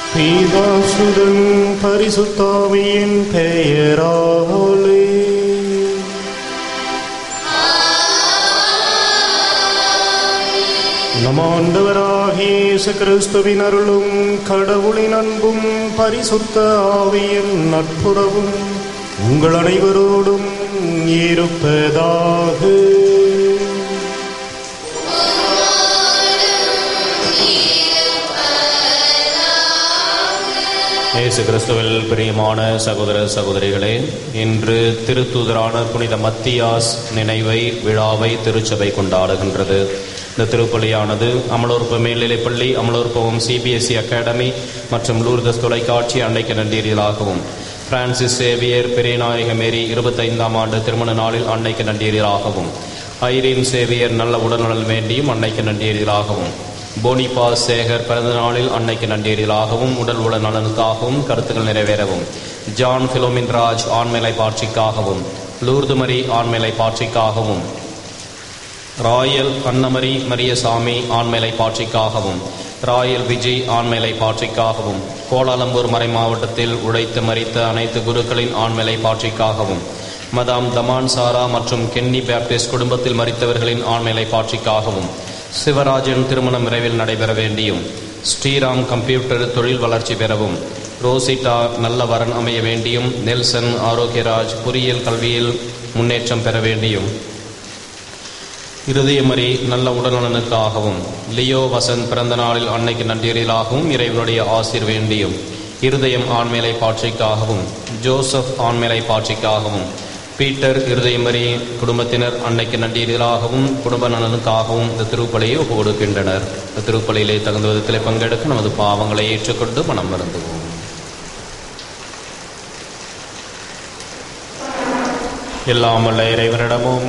பீதாசுடன் பரிசுத்தாவியின் பெயராலே நம் ஆண்டவராகிய இயேசு கிறிஸ்துவின் அருளும் கடவுளின் அன்பும் பரிசுத்த ஆவியின் நட்புறவும் உங்கள் அனைவரோடும் இருப்பதாக இயேசு கிறிஸ்துவில் பிரியமான சகோதர சகோதரிகளே இன்று திருத்தூதரான புனித மத்தியாஸ் நினைவை விழாவை திருச்சபை கொண்டாடுகின்றது இந்த திருப்பலியானது அமலோற்பு மேல்நிலைப்பள்ளி அமலோற்பவம் சிபிஎஸ்இ அகாடமி மற்றும் லூர்தஸ் தொலைக்காட்சி அன்னைக்கு நன்றீரியலாகவும் பிரான்சிஸ் சேவியர் பெரியநாயக மேரி இருபத்தைந்தாம் ஆண்டு திருமண நாளில் அன்னைக்கு நன்றீரியலாகவும் ஐரீன் சேவியர் நல்ல உடல்நலன் வேண்டியும் அன்னைக்கு நன்றீரியலாகவும் போனிபா சேகர் பிறந்த நாளில் அன்னைக்கு நன்றீரியலாகவும் உடல் உள்ள நலனுக்காகவும் கருத்துக்கள் நிறைவேறவும் ஜான் பிலோமின் ராஜ் ஆண்மேலை பாட்சிக்காகவும் லூர்துமரி ஆண்மேலை பாட்சிக்காகவும் ராயல் அன்னமரி மரியசாமி ஆண்மேலை பாட்சிக்காகவும் ராயல் விஜய் ஆண்மேலை பாட்சிக்காகவும் கோலாலம்பூர் மறை மாவட்டத்தில் உழைத்து மறித்த அனைத்து குருக்களின் ஆண்மேலை பாட்சிக்காகவும் மதாம் தமான் சாரா மற்றும் கென்னி பேப்டிஸ்ட் குடும்பத்தில் மறித்தவர்களின் ஆண்மேலை பாட்சிக்காகவும் சிவராஜன் திருமணம் விரைவில் நடைபெற வேண்டியும் ஸ்ரீராம் கம்ப்யூட்டர் தொழில் வளர்ச்சி பெறவும் ரோசிட்டா நல்ல வரன் அமைய வேண்டியும் நெல்சன் ஆரோக்கியராஜ் பொறியியல் கல்வியில் முன்னேற்றம் பெற வேண்டியும் இருதயமறி நல்ல உடல்நலனுக்காகவும் லியோ வசந்த் பிறந்த நாளில் அன்னைக்கு நன்றீரியலாகவும் இறைவனுடைய ஆசிர் வேண்டியும் இருதயம் ஆண்மேலை பாட்சிக்காகவும் ஜோசப் ஆண்மேலை பாட்சிக்காகவும் பீட்டர் இருதயமறி குடும்பத்தினர் அன்னைக்கு நன்றீரியலாகவும் குடும்ப நலனுக்காகவும் இந்த திருப்பலியை ஒப்பு கொடுக்கின்றனர் இந்த திருப்பலியிலே தகுந்த விதத்திலே பங்கெடுக்க நமது பாவங்களை ஏற்றுக்கொண்டு மனம் மருந்துவோம் எல்லாம் வல்ல இறைவனிடமும்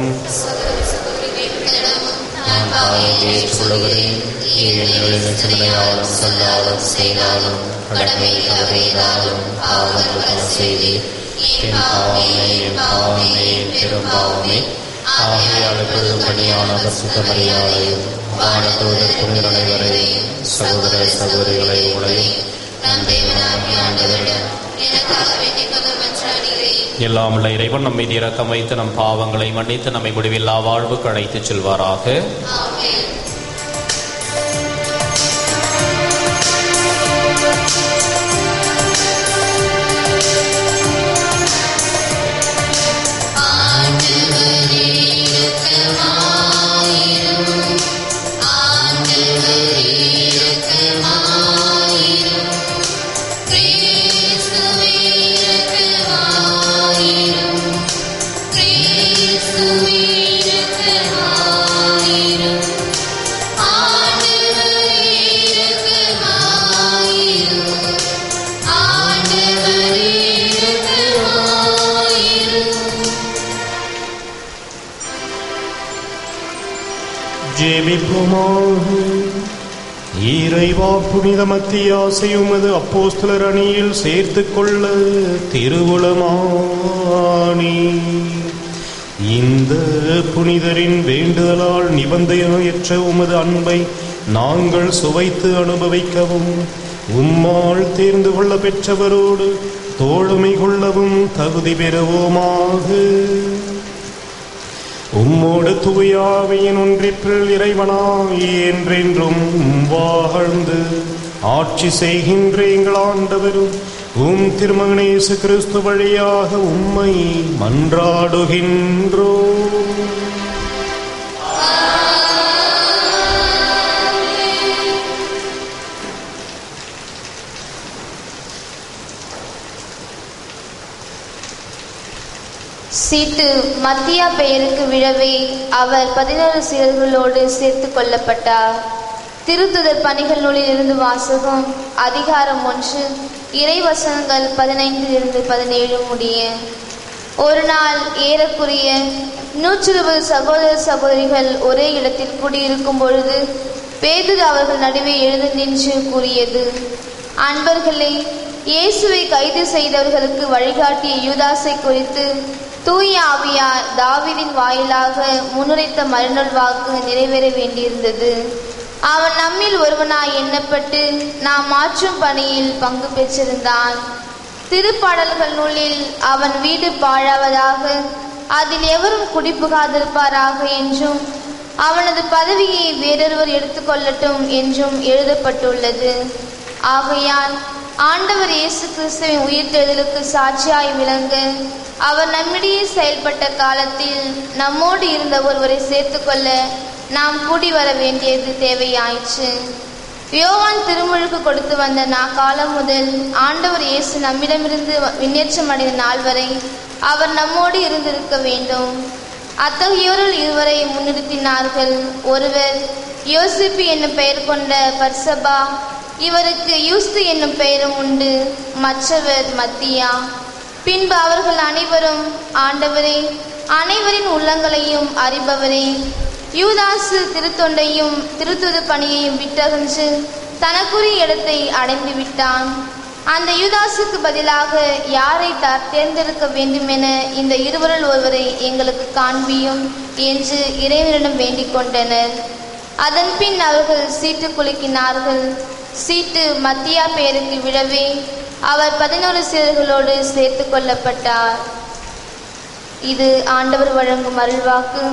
நான் பாவையை ஏற்றுக்கொள்கிறேன் ஏழைகளின் சிந்தனையாலும் சொல்லாலும் செய்தாலும் கடமை தவறியதாலும் பாவங்கள் செய்து என் பாவமே என் பாவமே என் பெரும்பாவமே ஆகையால் எப்பொழுதும் பணியான பசுத்தமரியாதையும் வானத்தோதர் புனிதர் அனைவரையும் சகோதர சகோதரிகளை உங்களையும் நம் தேவனாகிய ஆண்டவரிடம் எனக்காக வேண்டிக் கொண்டு மன்றாடுகிறேன் எல்லாம் உள்ள இறைவன் நம் மீது இரக்கம் வைத்து நம் பாவங்களை மன்னித்து நம்மை முடிவில்லா வாழ்வுக்கு அழைத்துச் செல்வாராக ஆமென் ஜெபிப்போமாக இறைவா புனித மத்தியாசை உமது அப்போஸ்தலர் அணியில் சேர்த்துக் கொள்ள திருவுளமானி இந்த புனிதரின் வேண்டுதலால் நிபந்தனையற்ற உமது அன்பை நாங்கள் சுவைத்து அனுபவிக்கவும் உம்மால் தேர்ந்து கொள்ள பெற்றவரோடு தோழமை கொள்ளவும் தகுதி பெறுவோமாக உம்மோடு தூயாவையின் ஒன்றிப்பில் இறைவனாய் என்றென்றும் வாழ்ந்து ஆட்சி செய்கின்ற எங்கள் ஆண்டவரும் உம் திருமகனேசு கிறிஸ்து வழியாக உம்மை மன்றாடுகின்றோ சீட்டு மத்தியா பெயருக்கு விழவே அவர் பதினோரு சீடர்களோடு சேர்த்து கொள்ளப்பட்டார் திருத்துதர் பணிகள் நூலில் இருந்து வாசகம் அதிகாரம் ஒன்று இறைவசனங்கள் பதினைந்தில் இருந்து பதினேழு முடிய ஒரு நாள் ஏறக்குறைய நூற்றி இருபது சகோதர சகோதரிகள் ஒரே இடத்தில் கூடியிருக்கும் பொழுது பேதுரு அவர்கள் நடுவே எழுந்து நின்று கூறியது அன்பர்களே இயேசுவை கைது செய்தவர்களுக்கு வழிகாட்டிய யூதாசை குறித்து தூய ஆவியார் தாவீதின் வாயிலாக முன்னுரைத்த மறுநல் வாக்கு நிறைவேற வேண்டியிருந்தது அவன் நம்மில் ஒருவனாய் எண்ணப்பட்டு நாம் மாற்றும் பணியில் பங்கு பெற்றிருந்தான் திருப்பாடல்கள் நூலில் அவன் வீடு பாழாவதாக அதில் எவரும் குடிபுகாதிருப்பாராக என்றும் அவனது பதவியை வேறொருவர் எடுத்துக்கொள்ளட்டும் என்றும் எழுதப்பட்டுள்ளது ஆகையால் ஆண்டவர் இயேசு கிறிஸ்துவின் உயிர்த்தெழுதலுக்கு சாட்சியாய் விளங்க அவர் நம்மிடையே செயல்பட்ட காலத்தில் நம்மோடு இருந்த ஒருவரை சேர்த்துக்கொள்ள நாம் கூடி வர வேண்டியது தேவையாயிற்று யோவான் திருமுழுக்கு கொடுத்து வந்த நான் காலம் முதல் ஆண்டவர் இயேசு நம்மிடமிருந்து விண்ணேற்றம் அடைந்த நாள் வரை அவர் நம்மோடு இருந்திருக்க வேண்டும் அத்தகையோருள் இருவரை முன்னிறுத்தினார்கள் ஒருவர் யோசிப்பு என்னும் பெயர் கொண்ட பர்சபா இவருக்கு யூஸ்து என்னும் பெயரும் உண்டு மற்றவர் மத்தியா பின்பு அவர்கள் அனைவரும் ஆண்டவரே அனைவரின் உள்ளங்களையும் அறிபவரே யூதாசு திருத்தொண்டையும் திருத்துது பணியையும் விட்டகன்று தனக்குரிய இடத்தை அடைந்து விட்டான் அந்த யூதாசுக்கு பதிலாக யாரை த- தேர்ந்தெடுக்க வேண்டுமென இந்த இருவரில் ஒருவரை எங்களுக்கு காண்பியும் என்று இறைவனிடம் வேண்டிக் கொண்டனர் அதன் பின் அவர்கள் சீட்டு குலுக்கினார்கள் சீட்டு மத்தியா பேருக்கு விழவே அவர் பதினோரு சீர்களோடு சேர்த்து கொள்ளப்பட்டார் இது ஆண்டவர் வழங்கும் அருள்வாக்கு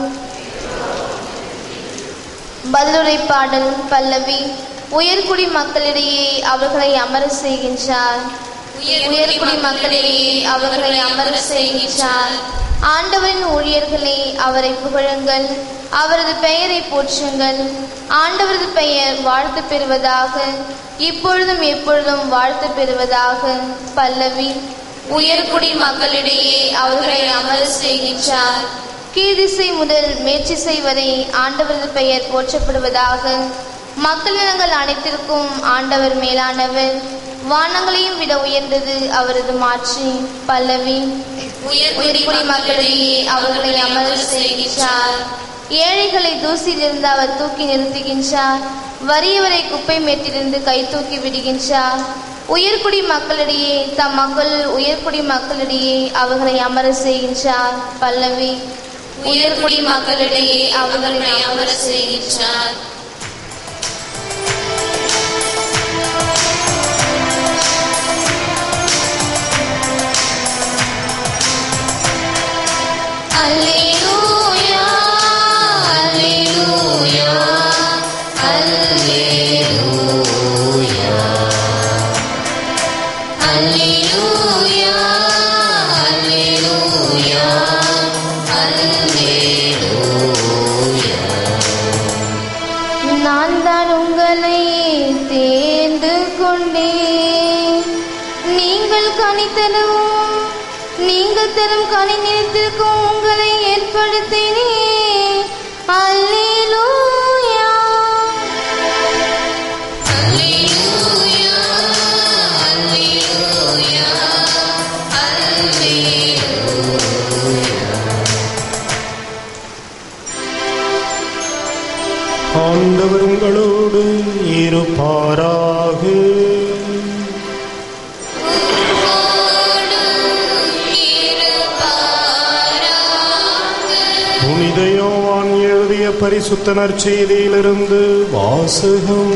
பதிலுரை பாடல் பல்லவி உயர்குடி மக்களிடையே அவர்களை அமர செய்கின்றார் உயர்குடி மக்களிடையே அவர்களை அமர செய்கின்றார் ஆண்டவரின் ஊழியர்களே அவரை புகழுங்கள் அவரது பெயரை போற்றுங்கள் ஆண்டவரது பெயர் வாழ்த்து பெறுவதாக இப்பொழுதும் எப்பொழுதும் வாழ்த்து பெறுவதாக பல்லவி உயர்குடி மக்களிடையே அவர்களை அமர செய்கின்றார் கீழ்திசை முதல் மேற்றிசை வரை ஆண்டவரது பெயர் போற்றப்படுவதாக மக்களினங்கள் அனைத்திற்கும் ஆண்டவர் மேலானவர் வானங்களையும் விட உயர்ந்தது அவரது மாட்சி பல்லவி உயர்குடி மக்களிடையே அவர்களை அமர செய்கின்றார் ஏழைகளை தூசியிலிருந்து அவர் தூக்கி நிறுத்துகின்றார் வறியவரை குப்பை மேட்டிலிருந்து கை தூக்கி விடுகின்றார் உயர்குடி மக்களிடையே தம் மக்கள் உயர்குடி மக்களிடையே அவர்களை அமர செய்கின்றார் பல்லவி உயர்குடி மக்களிடையே அவர்களை அமர செய்கின்றார் அல்லேலூயா அல்லேலூயா அல்லேலூயா அல்லேலூயா அல்லேலூயா அல்லேலூயா நான் தான் உங்களை தேர்ந்து கொண்டேன் நீங்கள் கனி தரவும் நீங்கள் தரும் கனி நிலைத்திருக்கும் உங்களை ஏற்படுத்தினேன் அல்லேலூயா அல்லேலூயா அல்லேலூயா ஆண்டவர் உங்களோடு இருப்பாராக புனித யோவான் எழுதிய பரிசுத்த நற்செய்தியிலிருந்து வாசகம்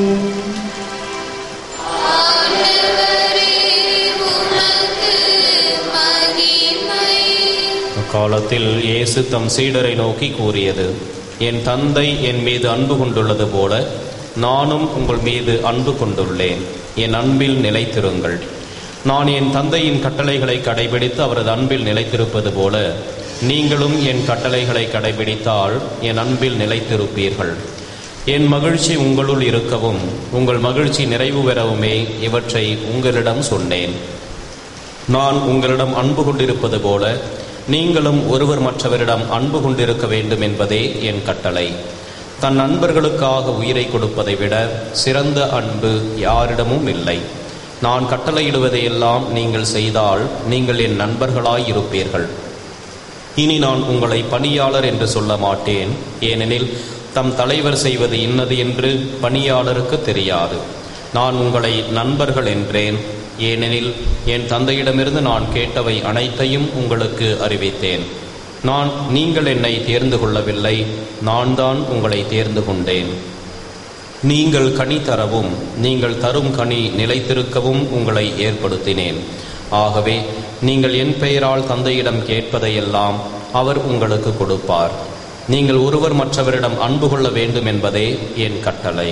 அக்காலத்தில் இயேசு தம் சீடரை நோக்கி கூறியது என் தந்தை என் மீது அன்பு கொண்டுள்ளது போல நானும் உங்கள் மீது அன்பு கொண்டுள்ளேன் என் அன்பில் நிலைத்திருங்கள் நான் என் தந்தையின் கட்டளைகளை கடைபிடித்து அவரது அன்பில் நிலைத்திருப்பது போல நீங்களும் என் கட்டளைகளை கடைபிடித்தால் என் அன்பில் நிலைத்திருப்பீர்கள் என் மகிழ்ச்சி உங்களுள் இருக்கவும் உங்கள் மகிழ்ச்சி நிறைவு பெறவுமே இவற்றை உங்களிடம் சொன்னேன் நான் உங்களிடம் அன்பு கொண்டிருப்பது போல நீங்களும் ஒருவர் மற்றவரிடம் அன்பு கொண்டிருக்க வேண்டும் என்பதே என் கட்டளை தன் நண்பர்களுக்காக உயிரை கொடுப்பதை விட சிறந்த அன்பு யாரிடமும் இல்லை நான் கட்டளையிடுவதையெல்லாம் நீங்கள் செய்தால் நீங்கள் என் நண்பர்களாய் இருப்பீர்கள் இனி நான் உங்களை பணியாளர் என்று சொல்ல மாட்டேன் ஏனெனில் தம் தலைவர் செய்வது இன்னது என்று பணியாளருக்கு தெரியாது நான் உங்களை நண்பர்கள் என்றேன் ஏனெனில் என் தந்தையிடமிருந்து நான் கேட்டவை அனைத்தையும் உங்களுக்கு அறிவித்தேன் நான் நீங்கள் என்னை தேர்ந்து கொள்ளவில்லை நான் தான் உங்களை தேர்ந்து கொண்டேன் நீங்கள் கனி தரவும் நீங்கள் தரும் கனி நிலைத்திருக்கவும் உங்களை ஏற்படுத்தினேன் ஆகவே நீங்கள் என் பெயரால் தந்தையிடம் கேட்பதையெல்லாம் அவர் உங்களுக்கு கொடுப்பார் நீங்கள் ஒருவர் மற்றவரிடம் அன்பு கொள்ள வேண்டும் என்பதே என் கட்டளை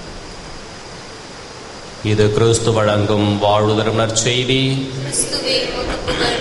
இது கிறிஸ்து வழங்கும் வாழ்வுதரும் நற்செய்தி கிறிஸ்துவே உமக்கு புகழ்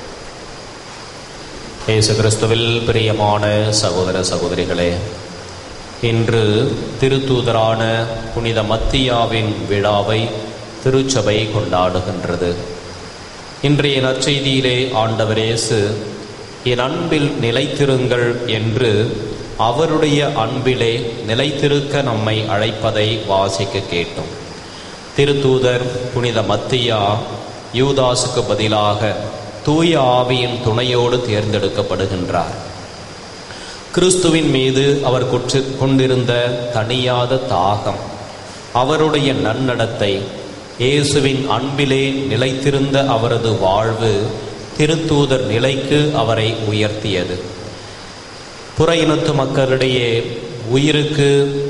இயேசு கிறிஸ்துவில் பிரியமான சகோதர சகோதரிகளே இன்று திருத்தூதரான புனித மத்தியாவின் விழாவை திருச்சபை கொண்டாடுகின்றது இன்றைய நற்செய்தியிலே ஆண்டவர் இயேசு என் அன்பில் நிலைத்திருங்கள் என்று அவருடைய அன்பிலே நிலைத்திருக்க நம்மை அழைப்பதை வாசிக்க கேட்டோம் திருத்தூதர் புனித மத்தியா யூதாசுக்கு பதிலாக தூய ஆவியின் துணையோடு தேர்ந்தெடுக்கப்படுகின்றார் கிறிஸ்துவின் மீது அவர் குற்று கொண்டிருந்த தணியாத தாகம் அவருடைய நன்னடத்தை இயேசுவின் அன்பிலே நிலைத்திருந்த அவரது வாழ்வு திருத்தூதர் நிலைக்கு அவரை உயர்த்தியது புற இனத்து மக்களிடையே உயிருக்கு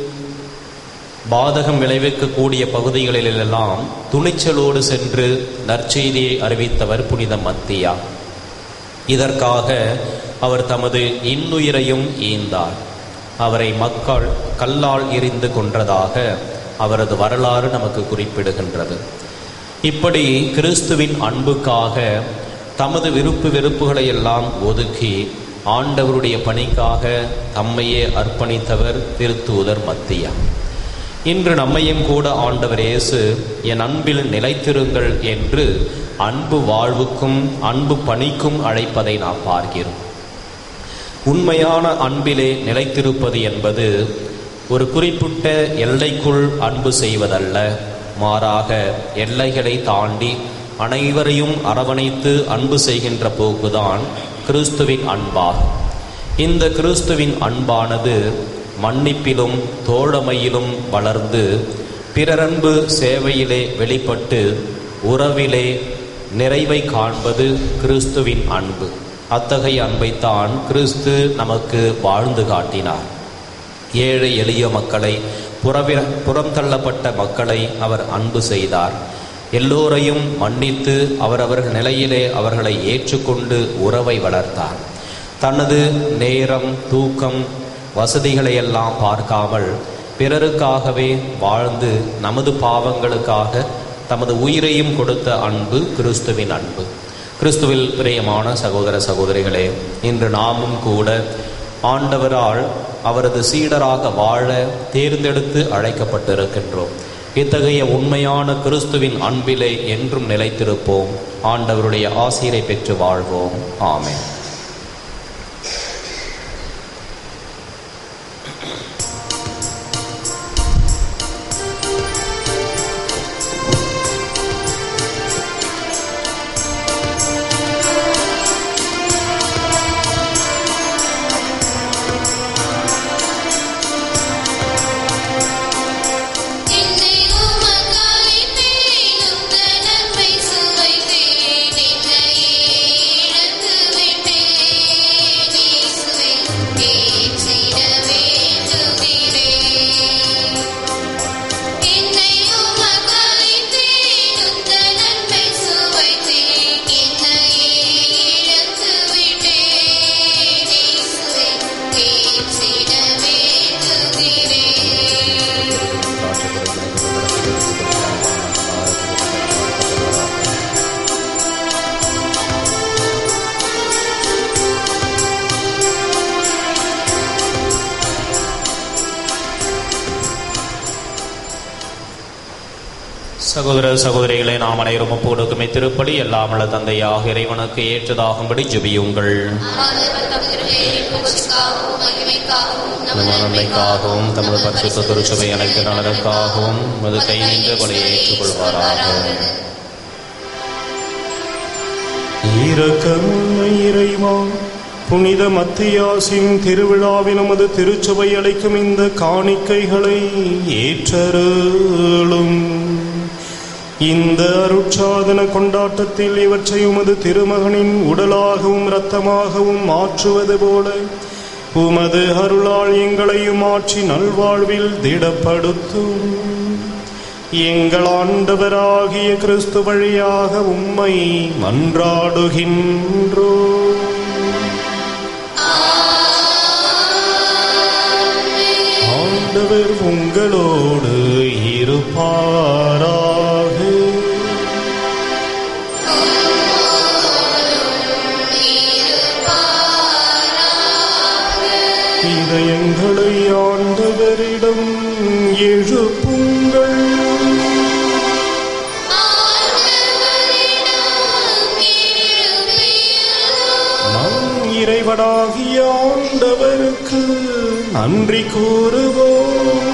பாதகம் விளைவிக்கக்கூடிய பகுதிகளிலெல்லாம் துணிச்சலோடு சென்று நற்செய்தியை அறிவித்தவர் புனித மத்தியா இதற்காக அவர் தமது இன்னுயிரையும் ஈந்தார் அவரை மக்கள் கல்லால் எறிந்து கொன்றதாக அவரது வரலாறு நமக்கு குறிப்பிடுகின்றது இப்படி கிறிஸ்துவின் அன்புக்காக தமது விருப்பு வெறுப்புகளை எல்லாம் ஒதுக்கி ஆண்டவருடைய பணிக்காக தம்மையே அர்ப்பணித்தவர் திருத்தூதர் மத்தியா இன்று நம்மையும் கூட ஆண்டவர் இயேசு என் அன்பில் நிலைத்திருங்கள் என்று அன்பு வாழ்வுக்கும் அன்பு பணிக்கும் அழைப்பதை நாம் பார்க்கிறோம் உண்மையான அன்பிலே நிலைத்திருப்பது என்பது ஒரு குறிப்பிட்ட எல்லைக்குள் அன்பு செய்வதல்ல மாறாக எல்லைகளை தாண்டி அனைவரையும் அரவணைத்து அன்பு செய்கின்ற போக்குதான் கிறிஸ்துவின் அன்பாகும் இந்த கிறிஸ்துவின் அன்பானது மன்னிப்பிலும் தோழமையிலும் வளர்ந்து பிறரன்பு சேவையிலே வெளிப்பட்டு உறவிலே நிறைவை காண்பது கிறிஸ்துவின் அன்பு அத்தகைய அன்பைத்தான் கிறிஸ்து நமக்கு வாழ்ந்து காட்டினார் ஏழை எளிய மக்களை புறவிர புறம் தள்ளப்பட்ட மக்களை அவர் அன்பு செய்தார் எல்லோரையும் மன்னித்து அவரவர்கள் நிலையிலே அவர்களை ஏற்றுக்கொண்டு உறவை வளர்த்தார் தனது நேரம் தூக்கம் வசதிகளையெல்லாம் பார்க்காமல் பிறருக்காகவே வாழ்ந்து நமது பாவங்களுக்காக தமது உயிரையும் கொடுத்த அன்பு கிறிஸ்துவின் அன்பு கிறிஸ்துவில் பிரியமான சகோதர சகோதரிகளே இன்று நாமும் கூட ஆண்டவரால் அவரது சீடராக வாழ தேர்ந்தெடுத்து அழைக்கப்பட்டிருக்கின்றோம் இத்தகைய உண்மையான கிறிஸ்துவின் அன்பிலே என்றும் நிலைத்திருப்போம் ஆண்டவருடைய ஆசீரை பெற்று வாழ்வோம் ஆமென் என்னை உமக்காய் தேடும் நன்மை சுவைத்தேன் என்னையே இழந்து விட்டேன் இயேசுவே ஏற்றிட வேண்டுகிறேன் என்னை உமக்காய் தேடும் நன்மை சுவைத்தேன் என்னையே இழந்து விட்டேன் இயேசுவே ஏற்றிட வேண்டுகிறேன் சகோதர சகோதரிகளை நாம் அனைவரும் ஒப்பு கொடுக்குமே திருப்பலி எல்லாம் உள்ள தந்தையாக இறைவனுக்கு ஏற்றதாகும்படி ஜெபியுங்கள் ஆண்டவர் தமது புகழ்ச்சிக்காகவும் மகிமைக்காகவும் நம்ம நன்மைக்காகவும் தமது பரிசுத்த திருச்சபை அனைத்து நலனுக்காகவும் மது கை நின்று பலியை ஏற்றுக்கொள்வாராக இரக்கமுள்ள இறைவா புனித மத்தியாசின் திருவிழாவில் நமது திருச்சபை அளிக்கும் இந்த காணிக்கைகளை ஏற்றருளும் இந்த அருட்சாதன கொண்டாட்டத்தில் இவற்றை உமது திருமகனின் உடலாகவும் இரத்தமாகவும் மாற்றுவது போல உமது அருளால் எங்களையும் ஆட்சி நல்வாழ்வில் திடப்படுத்தும் எங்கள் ஆண்டவராகிய கிறிஸ்து வழியாக உம்மை மன்றாடுகின்றோ ஆண்டவர் உங்களோடு இருப்பாராக இதயங்களை ஆண்டவரிடம் எழுப்புங்கள் நம் இறைவனாகிய ஆண்டவருக்கு நன்றி கூறுவோம்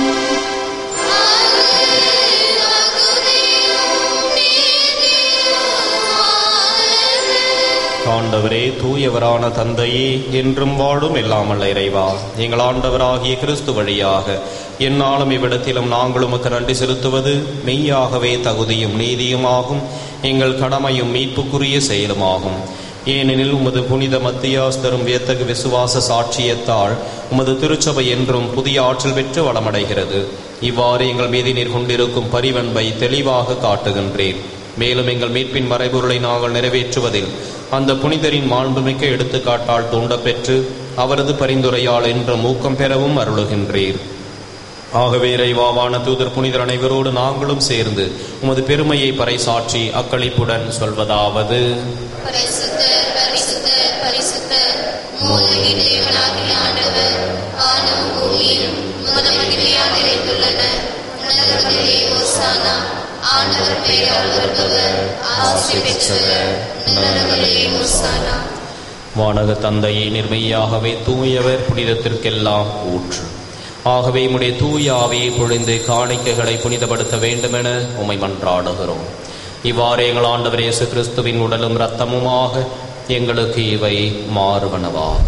ஆண்டவரே தூயவரான தந்தையே என்றும் வாழும் இல்லாமல் இறைவா எங்கள் ஆண்டவராகிய கிறிஸ்து வழியாக எந்நாளும் இவ்விடத்திலும் நாங்கள் உமக்கு நன்றி செலுத்துவது மெய்யாகவே தகுதியும் நீதியுமாகும் எங்கள் கடமையும் மீட்புக்குரிய செயலுமாகும் ஏனெனில் உமது புனித மத்தியாஸ் தரும் வியத்தகு விசுவாச சாட்சியத்தால் உமது திருச்சபை என்றும் புதிய ஆற்றல் பெற்று வளமடைகிறது இவ்வாறு எங்கள் மீது நீர் கொண்டிருக்கும் பரிவன்பை தெளிவாக காட்டுகின்றேன் மேலும் எங்கள் மீட்பின் மறைபொருளை நாங்கள் நிறைவேற்றுவதில் அந்த புனிதரின் மாண்புமிக்க எடுத்துக்காட்டால் தூண்டப்பெற்று அவரது பரிந்துரையால் என்றும் ஊக்கம் பெறவும் அருளுகின்றீர் ஆகவே இறைவாவான தூதர் புனிதர் அனைவரோடு நாங்களும் சேர்ந்து உமது பெருமையை பறைசாற்றி அக்களிப்புடன் சொல்வதாவது பரிசுத்தர் பரிசுத்தர் பரிசுத்தர் மூலகின் தேவனாகிய ஆண்டவர் வானம் பூமியும் முதமகிமையாக நிறைந்துள்ளன உன்னதங்களிலே ஓசானா ஆண்டவர் பெயரால் வருபவர் ஆசி பெற்றவர் உன்னதங்களிலே ஓசானா வானக தந்தையை நிர்மையாகவே தூயவர் புனிதத்திற்கெல்லாம் ஊற்று ஆகவே உம்முடைய தூய ஆவியை பொழிந்து காணிக்கைகளை புனிதப்படுத்த வேண்டுமென உம்மை மன்றாடுகிறோம் இவ்வாறு எங்கள் ஆண்டவர் இயேசு கிறிஸ்துவின் உடலும் இரத்தமுமாக எங்களுக்கு இவை மாறுவனவாக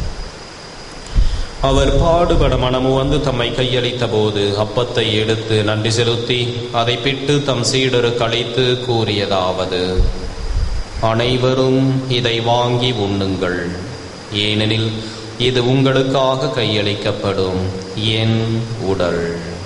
அவர் பாடுபட மனமு வந்து தம்மை கையளித்த போது அப்பத்தை எடுத்து நன்றி செலுத்தி அதை பிட்டு தம் சீடருக்கு அளித்து கூறியதாவது அனைவரும் இதை வாங்கி உண்ணுங்கள் ஏனெனில் இது உங்களுக்காக கையளிக்கப்படும் என் உடல்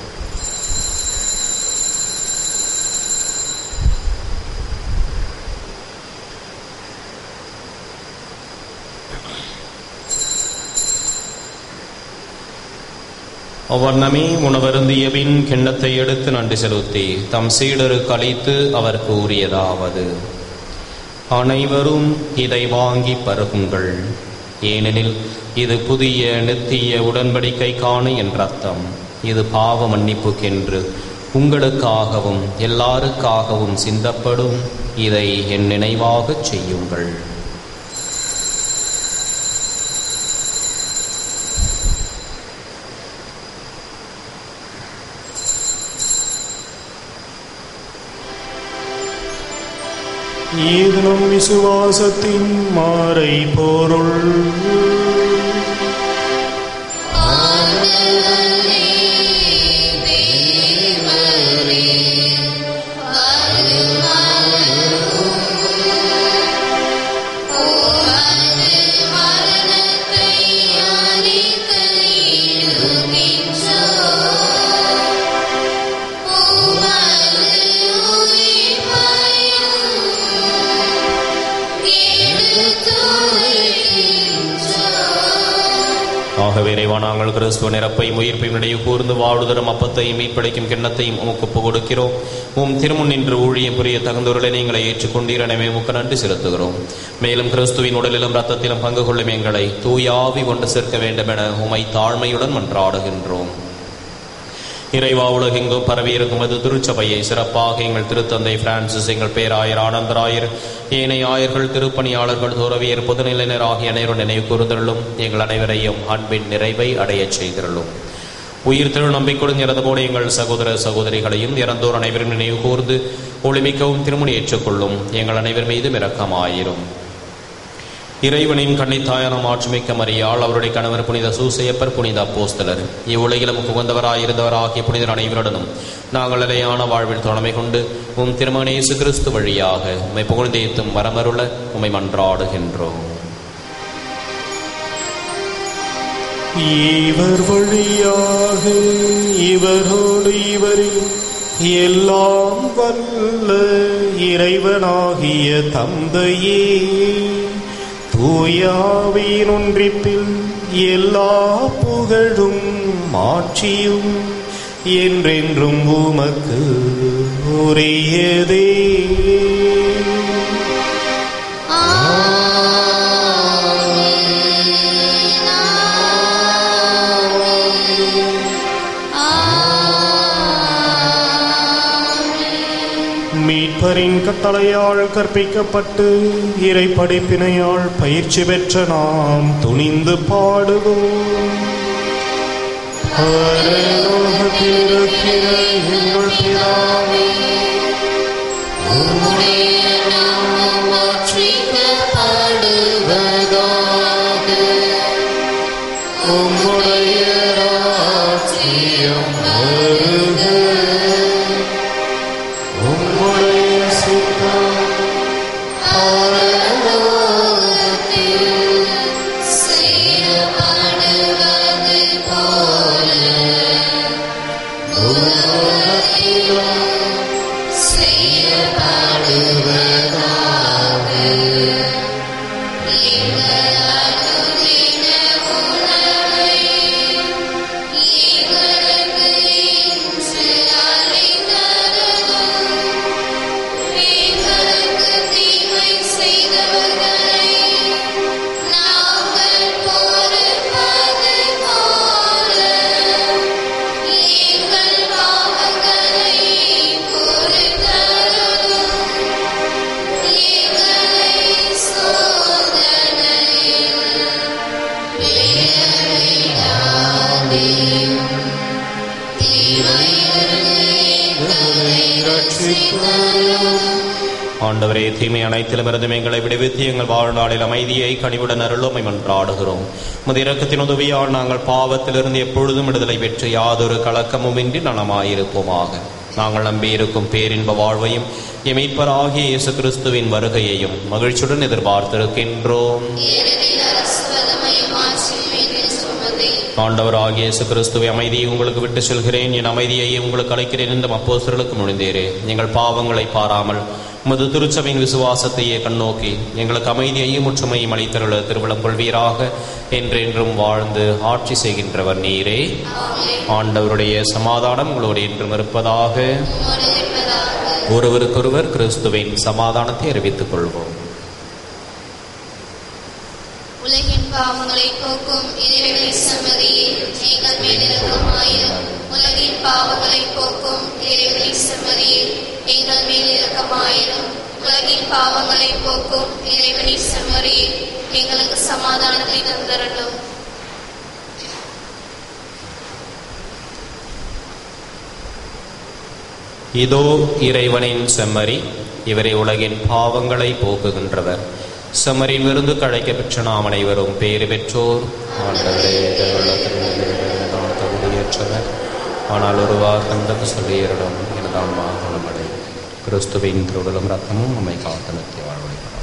அவ்வண்ணமே உணவருந்திய பின் கிண்ணத்தை எடுத்து நன்றி செலுத்தி தம் சீடருக்கு அளித்து அவர் கூறியதாவது அனைவரும் இதை வாங்கி பருகுங்கள் ஏனெனில் இது புதிய நித்திய உடன்படிக்கைக்கான என்ற அர்த்தம் இது பாவ மன்னிப்புக்கென்று உங்களுக்காகவும் எல்லாருக்காகவும் சிந்தப்படும் இதை என் நினைவாகச் செய்யுங்கள் இது நம் விசுவாசத்தின் மாறை பொருள் ஆகவே இறைவா நாங்கள் கிறிஸ்துவ நிரப்பையும் உயிர்ப்பையும் இடையே கூர்ந்து வாழ்வுதரும் அப்பத்தையும் மீட்படைக்கும் கிண்ணத்தையும் உமக்கு ஒப்புக் கொடுக்கிறோம் உம் திருமுன் நின்று ஊழியம் புரிய தகுந்தவர்களை நீங்களை ஏற்றுக்கொண்டீர் எனவே உமக்கு நன்றி செலுத்துகிறோம் மேலும் கிறிஸ்துவின் உடலிலும் ரத்தத்திலும் பங்கு கொள்ளும் எங்களை தூயாவி கொண்டு சேர்க்க வேண்டும் என உமை தாழ்மையுடன் மன்றாடுகின்றோம் இறைவா உலகெங்கும் பரவியிருக்கும் அது திருச்சபையை சிறப்பாக எங்கள் திருத்தந்தை பிரான்சிஸ் எங்கள் பேராயர் ஆனந்தராயர் ஏனைய ஆயர்கள் திருப்பணியாளர்கள் துறவியர் பொதுநிலையினர் ஆகிய அனைவரும் நினைவு கூர்ந்தருளும் எங்கள் அனைவரையும் அன்பின் நிறைவை அடையச் செய்திருளும் உயிர் திரு நம்பிக்கையுடன் இறந்தபோடு எங்கள் சகோதர சகோதரிகளையும் இறந்தோர் அனைவரும் நினைவு கூர்ந்து ஒளிமிக்கவும் திருமணி ஏற்றுக்கொள்ளும் எங்கள் அனைவர் மீதும் இரக்கமாயிரும் இறைவனின் கன்னித்தாயான மாட்சிமிக்க மரியாள் அவருடைய கணவர் புனித சூசையப்பர் புனித அப்போஸ்தலர் இவ்வுலகிலும் புகுந்தவராயிருந்தவர் ஆகிய புனிதர் அனைவருடனும் நாங்கள் நிலையான வாழ்வில் துணமை கொண்டு உம் திருமகன் இயேசு கிறிஸ்து வழியாக உம்மை புகழ்ந்தேத்தும் வரமருள உம்மை மன்றாடுகின்றோம் இவர் வழியாக இவரோடு இவரில் எல்லாம் வல்ல இறைவனாகிய தந்தையே தூயாவின் ஒன்றிப்பில் எல்லா புகழும் மாட்சியும் என்றென்றும் உமக்கு உரியதே மீட்பரின் கட்டளையால் கற்பிக்கப்பட்டு இறை படிப்பினையால் பயிற்சி பெற்ற நாம் துணிந்து பாடுவோம் பரலோகத்தில் இருக்கிற எங்கள் பிதாவே, உம்முடைய நாமம் மாற்றிக்கப்படுவதாக. உம்முடைய ராஜ்யம் வருக உம்முடைய சித்தம் பரலோகத்தில் செய்யப்படுவது போல பூலோகத்திலும் செய்யப்படுவதாக எங்கள் அனுதின உணவை எங்களுக்கு இன்று அளித்தருளும். எங்களுக்கு தீமை செய்தவர்களை நாங்கள் பொறுப்பது போல எங்கள் பாவங்களை பொறுத்தருளும். எங்களை சோதனையில் விழவிடாதேயும். தீமையிலிருந்து எங்களை ரட்சித்தருளும். ஆண்டவரே தீமை அனைத்திலுமிருந்தும் எங்களை விடுவித்து எங்கள் வாழ்நாளில் அமைதியை கனிவுடன் அருளுமை மன்றாடுகிறோம் முது இரக்கத்தின் உதவியால் நாங்கள் பாவத்திலிருந்து எப்பொழுதும் விடுதலை பெற்று யாதொரு கலக்கமுமின்றி நலமாயிருப்போமாக நாங்கள் நம்பியிருக்கும் பேரின்ப வாழ்வையும் எமீட்பராகிய இயேசு கிறிஸ்துவின் வருகையையும் மகிழ்ச்சியுடன் எதிர்பார்த்திருக்கின்றோம் ஏனெனில் அரசு வல்லமையும் ஆட்சியும் என்று சொன்னதே ஆண்டவராகிய இயேசு கிறிஸ்துவை அமைதியை உங்களுக்கு விட்டு செல்கிறேன் என் அமைதியை உங்களுக்கு அழைக்கிறேன் என்று அப்போஸ்தலருக்கு முடிந்தேரே எங்கள் பாவங்களை பாராமல் உமது திருச்சபையின் விசுவாசத்தையே கண்ணோக்கி எங்களுக்கு அமைதியையும் ஒற்றுமையும் அளித்தருள திருவிழம் கொள்வீராக என்றென்றும் வாழ்ந்து ஆட்சி செய்கின்றவர் நீரே ஆண்டவருடைய சமாதானம் உங்களோடு என்றும் இருப்பதாக உம்மோடு இருப்பதாக ஒருவருக்கொருவர் கிறிஸ்துவின் சமாதானத்தை அறிவித்துக் கொள்வோம் உலகின் பாவங்களை போக்கும் இறைவனை சம்மதியே எங்கள் மேல் இரக்கமாயிரும் உலகின் பாவங்களை போக்கும் இறைவனை சம்மதியே எங்கள் மேல் இரக்கமாயிரும் உலகின் பாவங்களை போக்கும் இறைவனை சம்மதியே எங்களுக்கு சமாதானத்தை தந்தரட்டும் இதோ இறைவனின் செம்மறி இவரை உலகின் பாவங்களை போக்குகின்றவர் செம்மறின் விருந்து கழைக்க பெற்ற நாம் அனைவரும் பேறு பெற்றோர் ஆண்டவரே நான் தகுதியற்றவர் ஆனால் ஒரு வார்த்தை சொல்லியரிடம் எனது ஆன்மா குணமடை கிறிஸ்துவின் திருடலும் ரத்தமும் நம்மை காத்து நிறுத்தி வாழ்வடைப்படாம்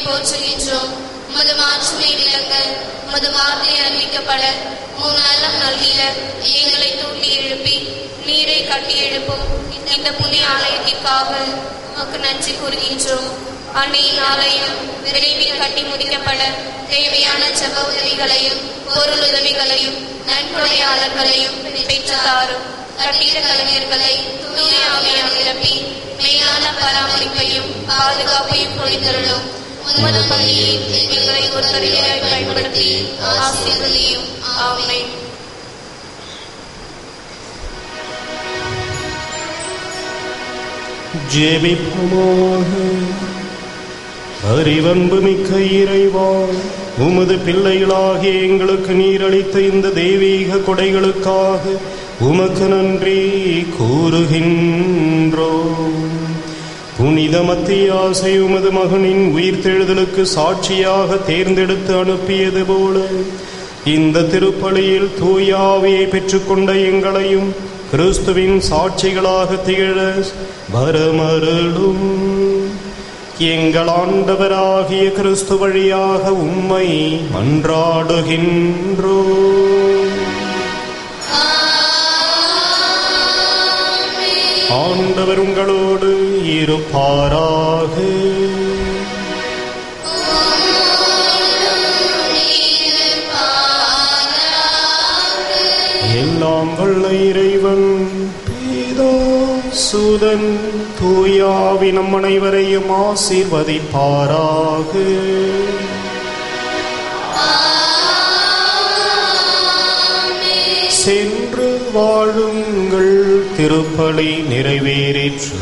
போற்றுகின்றோம் உமது மாற்றுமை விளங்க உமது வார்த்தை அறிவிக்கப்பட உம் நலம் நல்கிட எங்களை தூண்டி எழுப்பி நீரை கட்டி எழுப்பும் இந்த புதிய ஆலயத்திற்காக உமக்கு நன்றி கூறுகின்றோம் அன்னையின் ஆலயம் விரைவில் கட்டி முடிக்கப்பட தேவையான செப உதவிகளையும் பொருள் உதவிகளையும் நன்கொடையாளர்களையும் பெற்று தாரும் கட்டிட கலைஞர்களை தூய ஆவியால் நிரப்பி மேலான பராமரிப்பையும் பாதுகாப்பையும் பொழிந்தருளும் உமது பள்ளியில் எங்களை ஒரு கருவியாய் பயன்படுத்தி ஆசீர்வதியும் ஆமென் ஜெபிப்போமாக அறிவன்பு மிக்க இறைவா உமது பிள்ளைகளாகிய எங்களுக்கு நீரளித்த இந்த தெய்வீக கொடைகளுக்காக உமக்கு நன்றி கூறுகின்றோம் புனித மத்தியாசை உமது மகனின் உயிர்த்தெழுதலுக்கு சாட்சியாக தேர்ந்தெடுத்து அனுப்பியது போல இந்த திருப்பலியில் தூயாவியை பெற்றுக்கொண்ட எங்களையும் கிறிஸ்துவின் சாட்சிகளாக திகழ வரமருளும் எங்கள் ஆண்டவராகிய கிறிஸ்து வழியாக உம்மை மன்றாடுகின்றோ ஆண்டவர் உங்களோடு இருப்பாராக எல்லாம் வல்ல இறைவன் பீதா சுதன் தூயாவி நம் அனைவரையும் ஆசீர்வதிப்பாராக சென்று வாழுங்கள் திருப்பலி நிறைவேறிற்று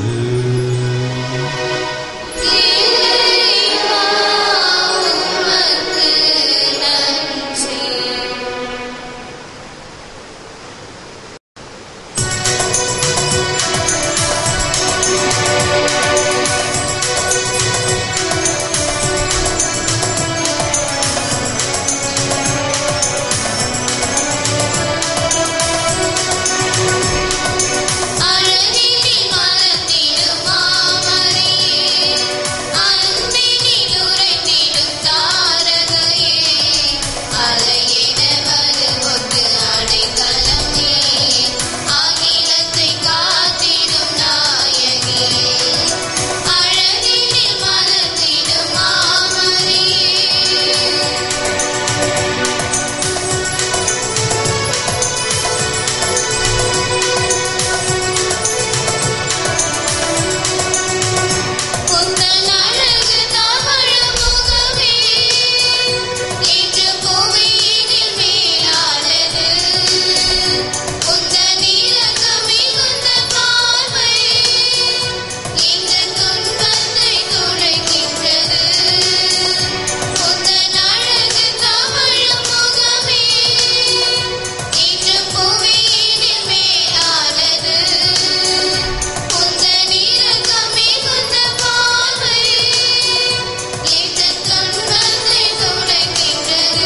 அழகினி மலர்ந்திடும் மாமரியே, அன்பினில் உறைந்திடும் தாரகையே, அலையென வருவோர்க்கு அடைக்கலம் நீயே, அகிலத்தை காத்திடும் நாயகியே. அழகினில் மலர்ந்திடும் மாமரியே உந்தன் அழகு தமிழ் முகமே இன்று புவியினில் மேலானது உந்தன் இலக்கம் மிகுந்த பார்வை இந்த துன்பத்தை துடைக்கின்றது உந்தன் அழகு தமிழ் முகமே இன்று புவியினில் மேலானது உந்தன் இரக்கம் மிகுந்த பார்வை இந்த துன்பத்தை துடைக்கின்றது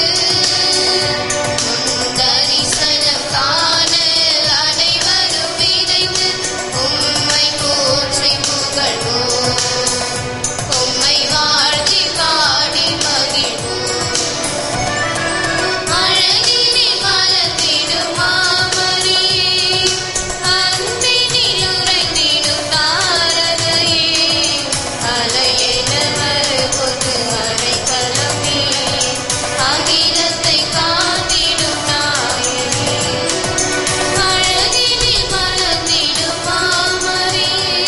உன் தரிசனம் காண அனைவரும் விதைத்து உம்மை போற்றி புகழ்வோம் உம்மை வாழ்த்தி பாடி மகிழ்வோம் அழகினி மலர்ந்திடும் மாமரியே, அன்பினில் உறைந்திடும் தாரகையே, அலையென வருவது அடைக்கலமே, அகிலத்தை காத்திடும் நாயகே. அழகினி மலர்ந்திடும் மாமரியே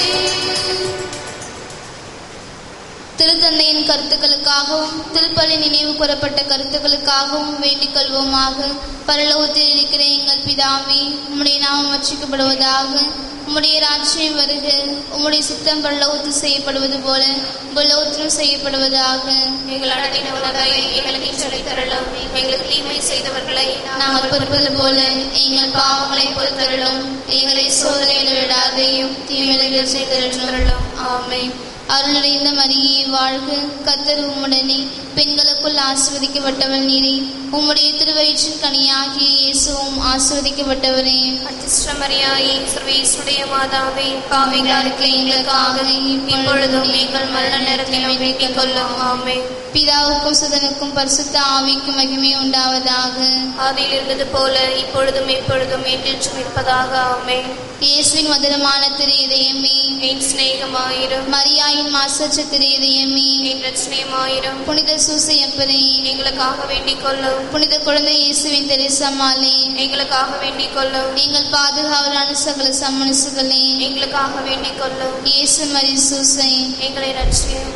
திருத்தந்தையின் கருத்துக்களுக்காகவும் திருப்பலி நினைவு கூறப்பட்ட கருத்துக்களுக்காகவும் வேண்டிக் கொள்வோமாக பரலோகத்தில் இருக்கிற எங்கள் பிதாவே உம்முடைய நாமம் வச்சிக்கப்படுவதாக உம்முடைய ராஜ்யம் வருக உம்முடைய சித்தம் பரலோகத்தில் செய்யப்படுவது போல புலோகத்திலும் செய்யப்படுவதாக எங்கள் அடக்கின உலகை எங்களுக்கு சொல்லித்தரலாம் எங்களுக்கு தீமை செய்தவர்களை நாங்கள் பொறுப்பது போல எங்கள் பாவங்களை பொறுத்தருளும் எங்களை சோதனையில் விடாதையும் தீமையில் செய்தருளும் ஆமென் அருள் நிறைந்த மரியே வாழ்க கத்தர் உம்முடனே பெண்களுக்குள் ஆசிர்வதிக்கப்பட்டவள் நீரே உம்முடைய திருவயிற்றின் கனியாகிய இயேசுவும் ஆசிர்வதிக்கப்பட்டவரே அச்சிஷ்டமரியாயே சர்வேசுடைய மாதாவே பாவிகளுக்கு எங்களுக்காக இப்பொழுதும் எங்கள் மரண நேரத்திலும் வேண்டிக் கொள்ளும் ஆமே பிதாவுக்கும் சுதனுக்கும் பரிசுத்த ஆவிக்கும் மகிமை உண்டாவதாக ஆதியில் இருந்தது போல இப்பொழுதும் எப்பொழுதும் என்றென்றும் இருப்பதாக ஆமே இயேசுவின் மதுரமான திரு இதயமே என் சிநேகமாயிரும் மரியாயின் மாசற்ற திரு இதயமே என் ரட்சணியமாயிரும் புனித சூசையப்பரே எங்களுக்காக வேண்டிக் கொள்ளும் புனித குழந்தை இயேசுவின் தெரசம்மாளே எங்களுக்காக வேண்டிக் கொள்ளும் எங்கள் பாதுகாவலான சகல சம்மனசுகளே எங்களுக்காக வேண்டிக் கொள்ளும் இயேசு மரி சூசை எங்களை ரட்சியும்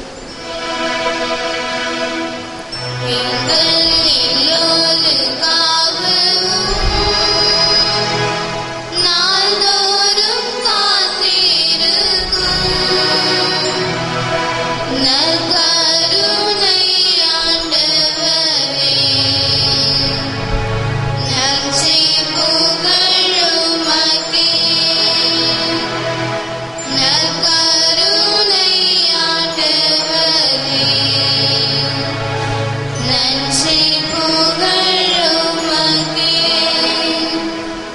எங்கள் எல்லோருக்காகவும் நாள்தோறும் காத்திருக்கும் நற்கருணை ஆண்டவரே, நற்செய் புகழுமக்கே. நற்கருணை ஆண்டவரே, நன்றி புகழுமக்கே.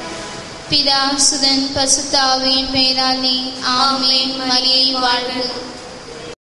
பிதா சுதன் பசுத்தாவியின் பெயராலே ஆமென் மரியை வாழ்வு